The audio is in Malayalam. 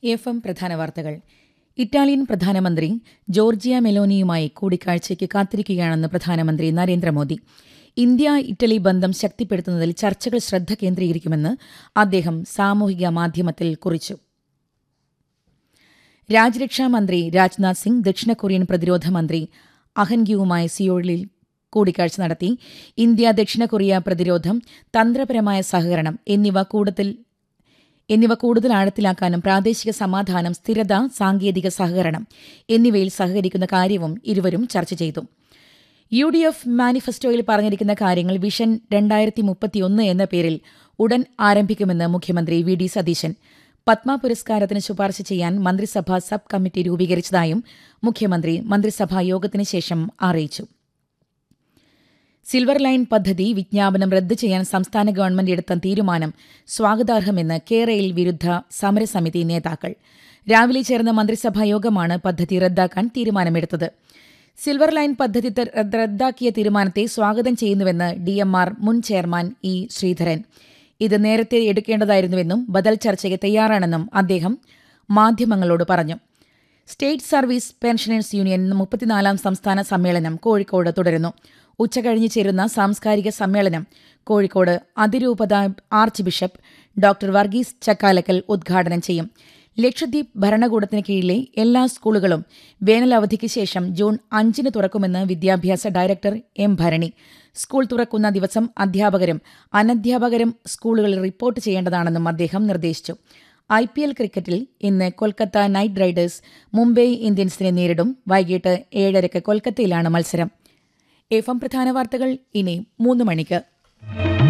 എഫ് എം പ്രധാന വാർത്തകൾ ഇറ്റാലിയൻ പ്രധാനമന്ത്രി ജോർജിയ മെലോനിയുമായി കൂടിക്കാഴ്ചയ്ക്ക് കാത്തിരിക്കുകയാണെന്ന് പ്രധാനമന്ത്രി നരേന്ദ്രമോദി ഇന്ത്യ ഇറ്റലി ബന്ധം ശക്തിപ്പെടുത്തുന്നതിൽ ചർച്ചകൾ ശ്രദ്ധ കേന്ദ്രീകരിക്കുമെന്ന് അദ്ദേഹം സാമൂഹിക മാധ്യമത്തിൽ കുറിച്ചു രാജ്യരക്ഷാ മന്ത്രി രാജ്നാഥ് സിംഗ് ദക്ഷിണ കൊറിയൻ പ്രതിരോധ മന്ത്രി അഹൻഗ്യുവുമായി സിയോളിൽ കൂടിക്കാഴ്ച നടത്തി ഇന്ത്യ ദക്ഷിണ കൊറിയ പ്രതിരോധം തന്ത്രപരമായ സഹകരണം എന്നിവ കൂടുതൽ എന്നിവ കൂടുതൽ ആഴത്തിലാക്കാനും പ്രാദേശിക സമാധാനം സ്ഥിരത സാങ്കേതിക സഹകരണം എന്നിവയിൽ സഹകരിക്കുന്ന കാര്യവും ഇരുവരും ചർച്ച ചെയ്തു യു ഡി എഫ് മാനിഫെസ്റ്റോയിൽ പറഞ്ഞിരിക്കുന്ന കാര്യങ്ങൾ വിഷൻ രണ്ടായിരത്തി മുപ്പത്തിയൊന്ന് എന്ന പേരിൽ ഉടൻ ആരംഭിക്കുമെന്ന് മുഖ്യമന്ത്രി വി ഡി സതീശൻ പത്മ പുരസ്കാരത്തിന് ശുപാർശ ചെയ്യാൻ മന്ത്രിസഭാ സബ് കമ്മിറ്റി രൂപീകരിച്ചതായും മുഖ്യമന്ത്രി മന്ത്രിസഭാ യോഗത്തിന് ശേഷം അറിയിച്ചു സിൽവർ ലൈൻ പദ്ധതി വിജ്ഞാപനം റദ്ദു ചെയ്യാൻ സംസ്ഥാന ഗവൺമെന്റ് എടുത്ത തീരുമാനം സ്വാഗതാർഹമെന്ന് കേരയിൽ വിരുദ്ധ സമരസമിതി നേതാക്കൾ രാവിലെ ചേർന്ന മന്ത്രിസഭാ യോഗമാണ് പദ്ധതി റദ്ദാക്കാൻ തീരുമാനമെടുത്തത് സിൽവർ ലൈൻ പദ്ധതി റദ്ദാക്കിയ തീരുമാനത്തെ സ്വാഗതം ചെയ്യുന്നുവെന്ന് ഡിഎംആർ മുൻ ചെയർമാൻ ഇ ശ്രീധരൻ ഇത് നേരത്തെ എടുക്കേണ്ടതായിരുന്നുവെന്നും ബദൽ ചർച്ചയ്ക്ക് തയ്യാറാണെന്നും അദ്ദേഹം മാധ്യമങ്ങളോട് പറഞ്ഞു സ്റ്റേറ്റ് സർവീസ് പെൻഷനേഴ്സ് യൂണിയൻ മുപ്പത്തിനാലാം സംസ്ഥാന സമ്മേളനം കോഴിക്കോട് തുടരുന്നു ഉച്ചകഴിഞ്ഞ് ചേരുന്ന സാംസ്കാരിക സമ്മേളനം കോഴിക്കോട് അതിരൂപത arch bishop doctor Varghese Chakkalakkal ഉദ്ഘാടനം ചെയ്യും ലക്ഷദ്വീപ് ഭരണകൂടത്തിന് കീഴിലെ എല്ലാ സ്കൂളുകളും വേനലവധിക്ക് ശേഷം ജൂൺ അഞ്ചിന് തുറക്കുമെന്ന് വിദ്യാഭ്യാസ ഡയറക്ടർ എം ഭരണി സ്കൂൾ തുറക്കുന്ന ദിവസം അധ്യാപകരും അനധ്യാപകരും സ്കൂളുകളിൽ റിപ്പോർട്ട് ചെയ്യേണ്ടതാണെന്നും അദ്ദേഹം നിർദ്ദേശിച്ചു ഐ പി എൽ ക്രിക്കറ്റിൽ ഇന്ന് കൊൽക്കത്ത നൈറ്റ് റൈഡേഴ്സ് മുംബൈ ഇന്ത്യൻസിനെ നേരിടും വൈകിട്ട് ഏഴരയ്ക്ക് കൊൽക്കത്തയിലാണ് മത്സരം എഫ് എം പ്രധാന വാർത്തകൾ ഇനി മൂന്ന് മണിക്ക്